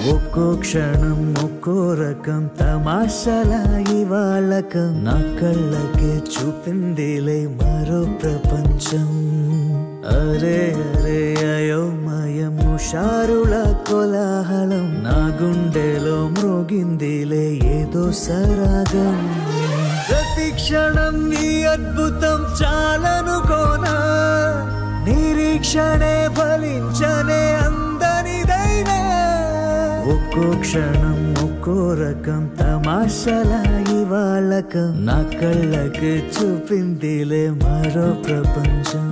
ఒక్కో క్షణం ఒక్కో రకం తమాషల ఇవాళకం నా కళ్ళకే చూపిందిలే మరో ప్రపంచం అరే అరే అయోమయం హుషారుల కోలాహలం నా గుండెలో మ్రోగిందిలే ఏదో సరాగం ప్రతి క్షణం నీ అద్భుతం చాలనుకోనా నిరీక్షణే ఫలించనే అందనిదైనా ఒక్కో క్షణం ఒక్కో రకం తమాషల ఇవాళకం నా కళ్ళకి చూపిందిలే మరో ప్రపంచం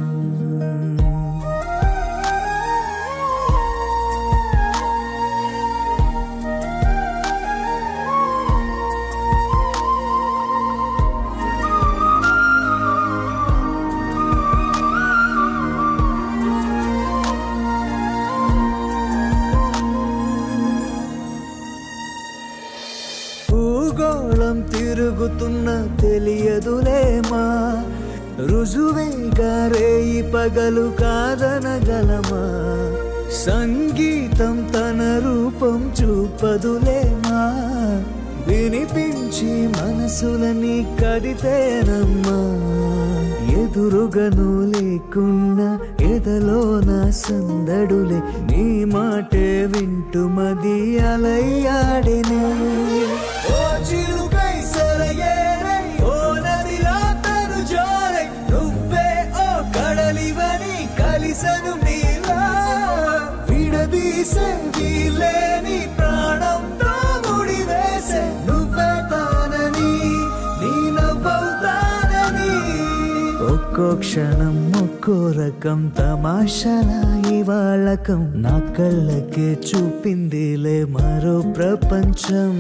భూగోళం తిరుగుతున్న తెలియదులేమా రుజువేగా రేయి పగలు కాదనగలమా సంగీతం తన రూపం చూపదులేమా వినిపించి మనసులని కడితేనమ్మా ఎదురుగను లేకున్నా ఎదలో నా సందడులే నీ మాటే వింటుమది అలయ్యాడినే ఓ చిలుకై సరయేరై, ఓ నదిలా తను జారై, నువ్వే ఓ కడలివని కలిసను నీలా విడదీసే వీలేని ప్రాణంతో ముడివేసే నువ్వే తానని నీ నవ్వవుతానని ఒక్కో క్షణం ఒక్కో రకం తమాషల ఇవాళకం నా కళ్ళకే చూపిందిలే మరో ప్రపంచం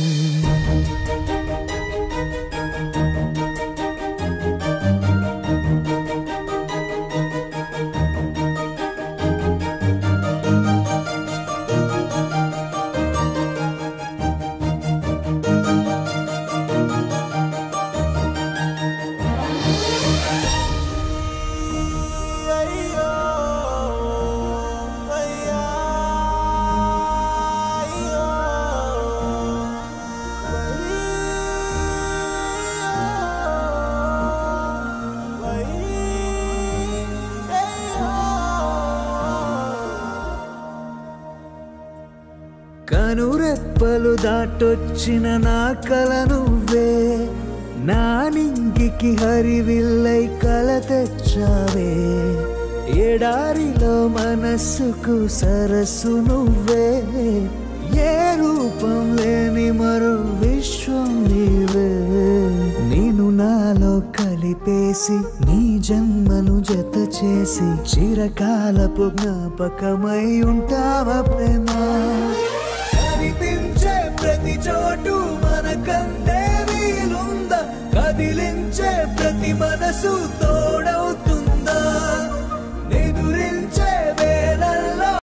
కనురెప్పలు దాటొచ్చిన నా కల నువ్వే నా నింగికి హరివిల్లై కల తెచ్చావే ఎడారిలో మనస్సుకు సరస్సు నువ్వే ఏ రూపం లేని మరో విశ్వం నీవే నేను నాలో కలిపేసి నీ జన్మను జత చేసి చిరకాలపు జ్ఞాపకమై ఉంటావా ప్రేమ కనిపించే ప్రతి చోటు మనకందే వీలుందా కదిలించే ప్రతి మనసుతో